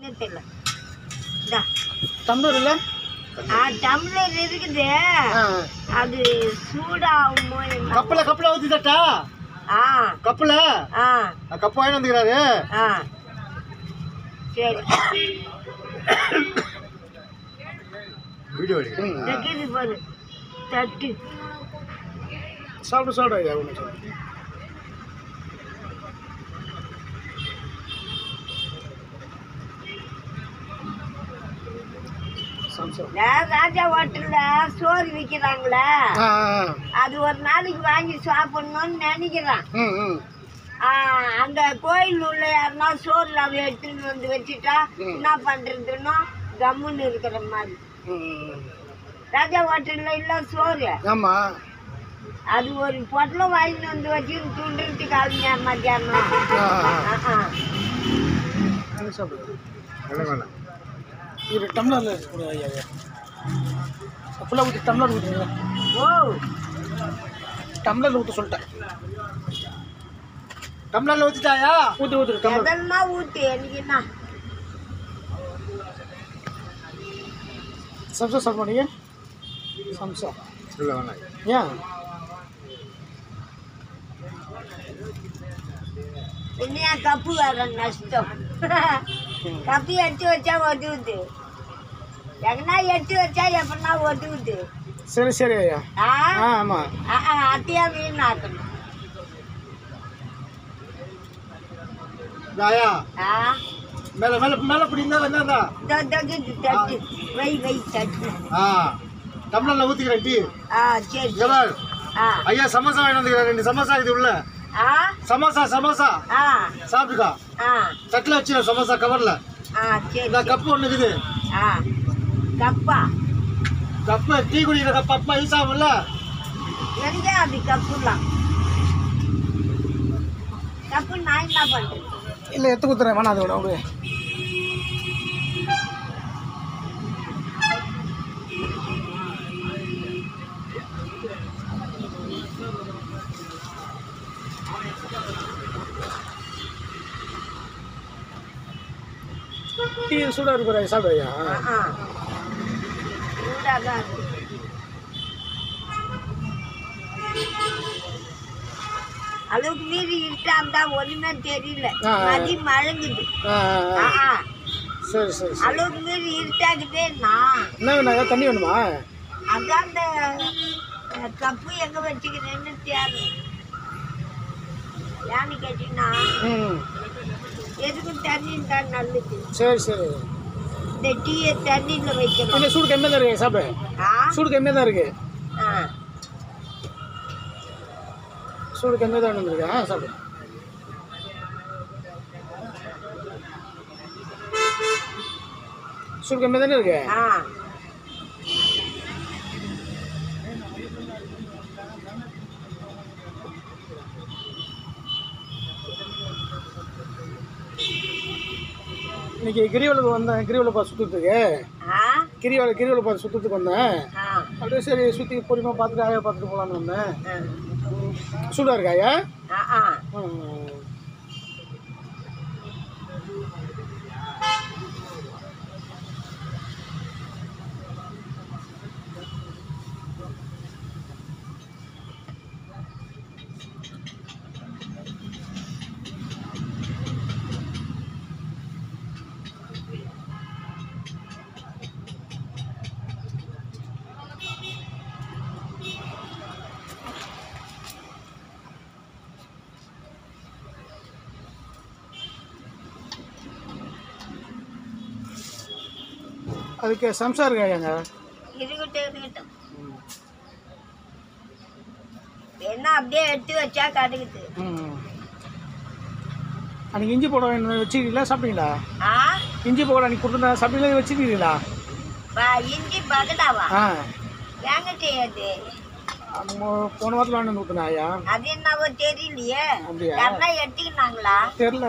தெரியல இந்தா. டம்ளர் இல்லை ஆ டம்ளர் இருக்குது ஆ அது சூடாகுமோ என்ன கப்பில் கப்பில் ஊற்றி தட்டா ஆ கப்பில் ஆ கப்பு வாங்கி வந்துக்கிறாரு ஆ சரி வீடியோ எடு இருக்குது பாரு தட்டு சாப்பிடு சாப்பிடு ஐயா ஒன்று சாப்பிடு சம்சம் நான் ராஜா ஹோட்டல்ல சோறு விற்கிறாங்களே ஆ ஆ அது ஒரு நாளைக்கு வாங்கி சாப்பிடணும்னு நினைக்கிறேன் ம் ம் ஆ, அந்த கோயில் உள்ள யாருன்னா சோறு அவ எடுத்துன்னு வந்து வச்சுட்டா ம். என்ன பண்றதுன்னு கம்முன்னு இருக்கிற மாதிரி ம் ராஜா ஹோட்டல்ல இல்ல சோறு ஆமாம் அது ஒரு பொட்டலம் வாங்கிட்டு வந்து வச்சு துண்டுறதுக்கு ஆளுங்க மத்தியானம் ஆ ஆ ஆ, ஆ. அது சாப்பிடு வேணாம் இது டம்ளரில் கொடு ஐயா ஐயா ஃபுல்லாக ஊற்றி டம்ளர் ஊற்றுங்க ஓ டம்ளரில் ஊற்ற சொல்லிட்டேன் டம்ளரில் ஊற்றிட்டாயா ஊற்றி ஊற்று டம்ளர் எதெல்லாம் ஊத்து எனக்கு என்ன சம்சா சாப்பிட மாட்டீங்க சம்சா இல்லை வேணாம் ஏன் இன்னையா கப்பு வேற நஷ்டம் கப்பு எடுத்து வச்சா ஒதுவுது எங்கன்னா எடுத்து வச்சா எப்படின்னா ஒதுவுது சரி சரி ஐயா ஆ ஆ ஆமாம் ஆ, ஆ, அத்தையா மீன் ஆக்கணும் தாயா ஆ மேலே மேலே மேலே பிடிங்க என்னதா இதோ, இதோ, இது தட்டு வை வை தட்டு ஆ டம்ளரில் ஊற்றிக்கிறேன் டீ ஆ சரி எவர் ஆ ஐயா சமோசா வாங்கி வந்துக்கிறேன் ரெண்டு சமோசா இது உள்ள ஆ சமோசா சமோசா ஆ சாப்பிட்டுக்கா ஆ தட்டில் வச்சு சமோசா கவரில் ஆ சரி இந்த கப்பு ஒன்று இருக்குது ஆ கப்பா கப்பு டீ குடிக்கிற கப்பு அப்பா யூஸ் ஆகும்ல எங்க அது கப்புலாம் கப்பு நான் என்ன பண்றது இல்லை எடுத்து கொடுத்துறேன் வேணாம் அது விட டீ சூடாக இருக்கு சாப்பிடு ஐயா ஆ ஆ சூடாதான் இருக்கு அளவுக்கு மீறி இருட்டாந்தா ஒண்ணுமே தெரியல ஆ, ஆ. மதி மழங்குது ஆ ஆ, ஆ, ஆ. ஆ. சரி சரி சரி அளவுக்கு மீறி இருட்டாக்குதே நான் என்ன வேணும் ஐயா தண்ணி வேணுமா அதான் அந்த அஹ், கப்பு எங்க வச்சுக்கிறேன்னு தேவை ஏன்னு கேட்டீங்கன்னா ம் எதுக்கும் தண்ணி தான் நல்லது சரி சரி இந்த டீயை தண்ணியில் வைக்கணும் இல்லை சூடு கம்மியாக தான் இருக்கு சாப்பிடு ஆ சூடு கம்மியாக தான் இருக்கு ஆ சூடு கம்மியாக தான் வந்துருக்கு ஆ சாப்பிடு சூடு கம்மியாக தானே இருக்கு ஆ இன்னைக்கு கிரிவலுக்கு வந்தேன் கிரிவலை பார்த்து சுற்றுறதுக்கு ஆ கிரிவலை கிரிவலை பார்த்து சுற்றுறதுக்கு வந்தேன் ஆ அப்படியே சரி சுற்றி பொறுமையாக பார்த்துட்டு ஆயா பார்த்துட்டு போகலான்னு வந்தேன் ஆ. சூடாக இருக்கா ஐயா ஆ ஆ ம். அதுக்கு சம்சா இருக்கா ஐயாங்க இருக்கட்டும் இருக்கட்டும் என்ன அப்படியே எடுத்து வச்சா கடுக்குது ம் அன்றைக்கி இஞ்சி போட வச்சுக்கிறீங்களா சாப்பிட்டீங்களா ஆ இஞ்சி போட அன்றைக்கி கொடுத்துருந்தா சாப்பிட்டீங்களா வச்சுக்கிறீங்களா பா இஞ்சி பகடாவா ஆ ஏங்க செய்யாது மோ- போன வாரத்தில் வாங்கி ஊற்றுனா ஐயா அது என்னவோ தெரியலையே அப்படியா? யாருன்னா எடுத்துக்கினாங்களா தெரில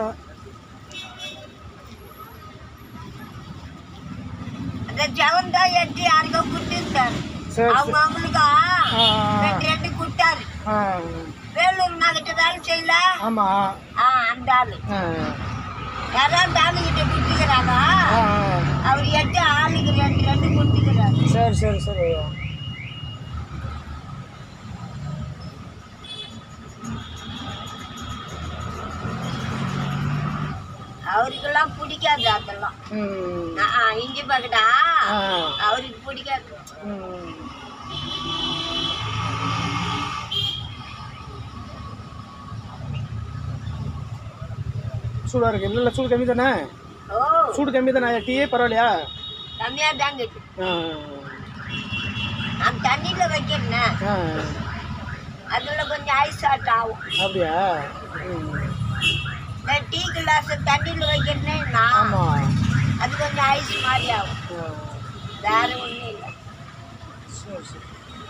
அந்த செவந்தா எடுத்து யாருக்கோ கொடுத்துருந்தாரு சரி அவங்க சரி அவங்களுக்கு ஆ ரெண்டு ரெண்டு கொடுத்தாரு ஆ வேலூர் நகிட்ட வேலை செய்யல ஆமாம் ஆ அந்த ஆளு ஆ யாராவது ஆளு கிட்ட கொடுத்துக்கிறாங்க ஆ சரி சரி சரி ஐயா அவருக்கெல்லாம் பிடிக்காது அதெல்லாம் ம் ஆ, ஆ, இஞ்சி பக்கடா ஆ அவருக்கு பிடிக்காது ம் சூடாக இருக்கு இல்லை இல்லை சூடு கம்மி தானே ஓ சூடு கம்மி தானே டீயே பரவாயில்லையா கம்மியா தாங்க இருக்கு. ஆ அந்த தண்ணியில வைக்கிறேன் ஆ அதுல கொஞ்சம் ஐஸ் ஆட் ஆகும் அப்படியா ம் இந்த டீ கிளாஸ் தண்ணியில வைக்கிறேன்னா ஆமாம் அது கொஞ்சம் ஐஸ் மாதிரி ஆகும் ஆ வேற ஒண்ணும் இல்லை சரி சரி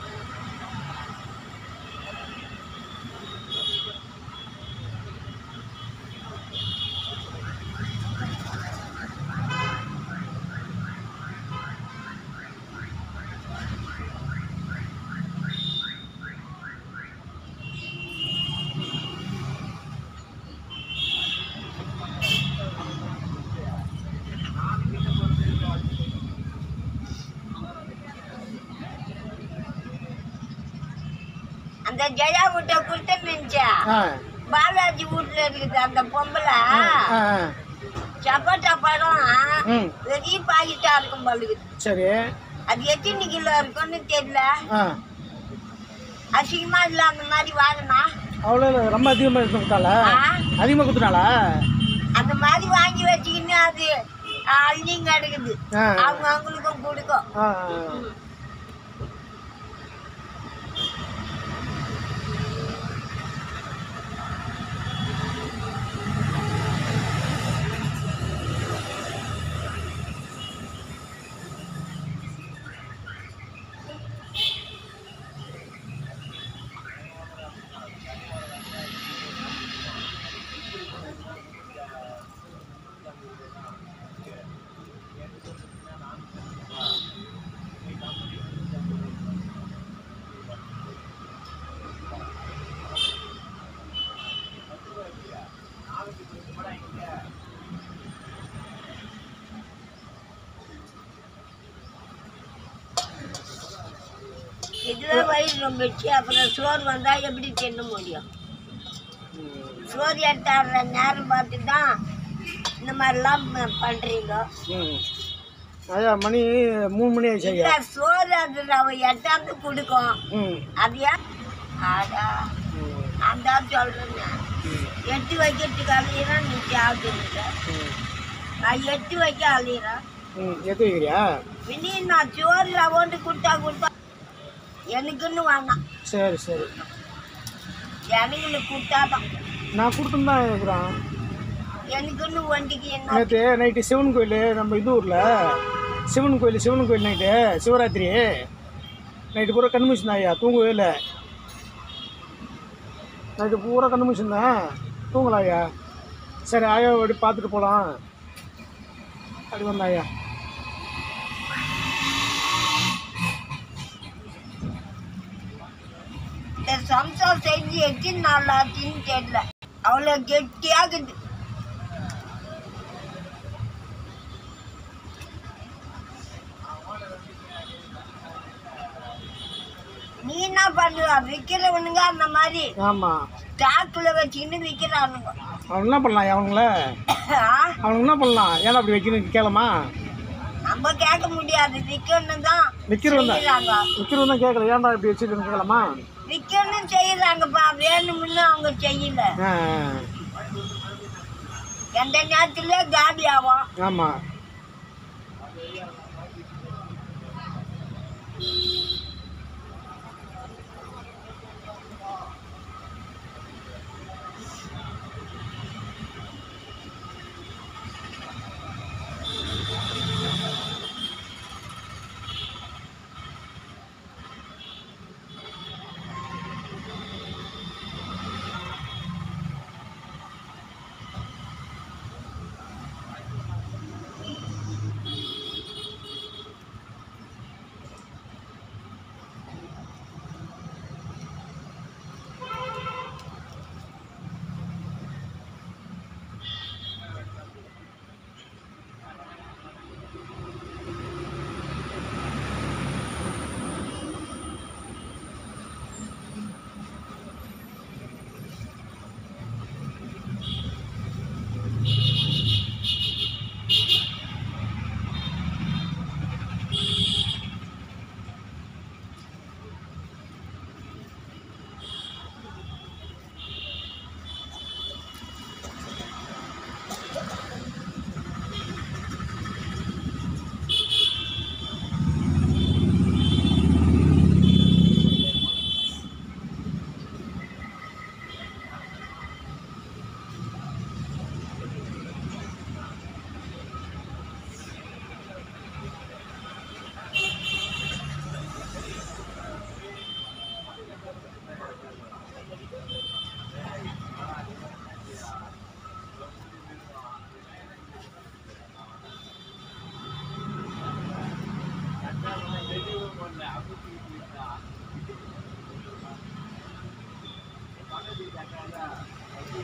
அந்த ஜெயா வீட்டை கொடுத்து நினைச்சா ஆ பாலாஜி வீட்டுல இருக்குது அந்த பொம்பளை ஆ ஆ சப்போட்டா பழம் ம் பெரிய பாக்கெட்டா இருக்கும் பழுகுது சரி அது எத்தனை கிலோ இருக்கும்னு தெரியல ஆ அசிங்கமா இல்ல அந்த மாதிரி வாங்கினா அவ்வளோ இல்லை ரொம்ப அதிகமாக எடுத்து கொடுத்தாளா ஆ? அதிகமாக கொடுத்துனாளா அந்த மாதிரி வாங்கி வச்சுக்கின்னு அது அள்ளிங்க எடுக்குது ஆ அவங்க அவங்களுக்கும் கொடுக்கும் ஆ இதுவே வயிறு ரொம்பிடுச்சு அப்புறம் சோறு வந்தா எப்படி தின்ன முடியும் சோறு எடுத்தாடுற நேரம் பார்த்து தான் இந்த மாதிரிலாம் ப- பண்றீங்க ம் ஐயா மணி மூணு மணி ஆயிடுச்சு ஐயா இல்ல சோறு அது நம்ம எட்டாந்து கொடுக்கும் ம் அது ஏன் ஆடா ம் நான் தான் சொல்றேன் எட்டு வைக்கிறதுக்கு அழியிறேன் நீ சாப்பிட்டு ம் நான் எட்டு வைக்க அழியிறேன் ம் எடுத்து வைக்கிறியா இனி நான் சோறு ரவோண்டு கொடுத்தா கொடுப்பா எனக்குன்னு வேணாம் சரி சரி எனக்குன்னு கொடுத்தாதான் நான் கொடுத்துன்னு தான் இருக்கிறேன் எனக்குன்னு வண்டிக்கு என்ன நேற்று நைட்டு சிவன் கோயில் நம்ம இது ஊரில் சிவன் கோயில் சிவன் கோயில் நைட்டு சிவராத்திரி நைட்டு பூரா கண்ணு முடிச்சுருந்தேன் ஐயா தூங்கவே இல்லை நைட்டு பூரா கண்ணு முடிச்சுருந்தேன் தூங்கலாம் ஐயா சரி ஆயா அப்படி பார்த்துட்டு போகலாம் அப்படி வந்தேன் ஐயா இந்த சம்சாரம் செஞ்சு எத்தனை நாள் ஆச்சுன்னு தெரியல அவ்வளோ கெட்டியாகுது நீ என்ன பண்ணுவ விற்கிறவனுங்க அந்த மாதிரி ஆமாம் ஸ்டாக்கில் வச்சுக்கின்னு விற்கிறானுங்க அவனுங்க என்ன பண்ணலாம் அவனுங்கள அவனுங்க என்ன பண்ணலாம் ஏன்னா அப்படி வைக்கணும் கேட்கலாமா நம்ம கேட்க முடியாது விற்கணும் தான் விற்கிறவன் தான் செய்யறாங்க விற்கிறவன் தான் கேட்கல ஏன்டா இப்படி வச்சுருக்கேன்னு கேட்கலாமா விற்கணும் செய்யறாங்கப்பா வேணும்னு அவங்க செய்யல ஆ எந்த நேரத்துல காலி ஆகும் ஆமாம்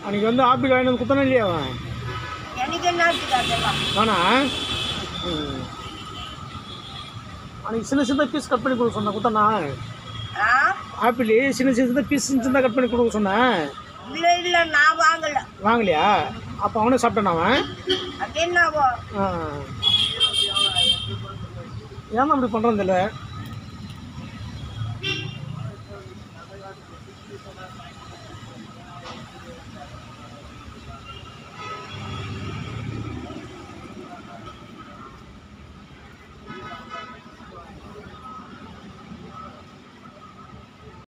அன்றைக்கி வந்து ஆப்பிள் வாங்கிட்டு வந்து குத்தணும் இல்லையா அவன் எனக்கு என்னத்துக்கு அதெல்லாம் வேணா ம் அன்றைக்கி சின்ன சின்ன பீஸ் கட் பண்ணி கொடுக்க சொன்னேன் குத்தண்ணா ஆ ஆப்பிள் சின்ன சின்ன பீஸ் சின்ன கட் பண்ணி கொடுக்க சொன்னேன் இல்லை இல்லை நான் வாங்கல வாங்கலையா அப்போ அவனே சாப்பிட்டான் அவன் அது என்னவோ ஆ ஏன் அப்படி பண்ணுறது இல்லை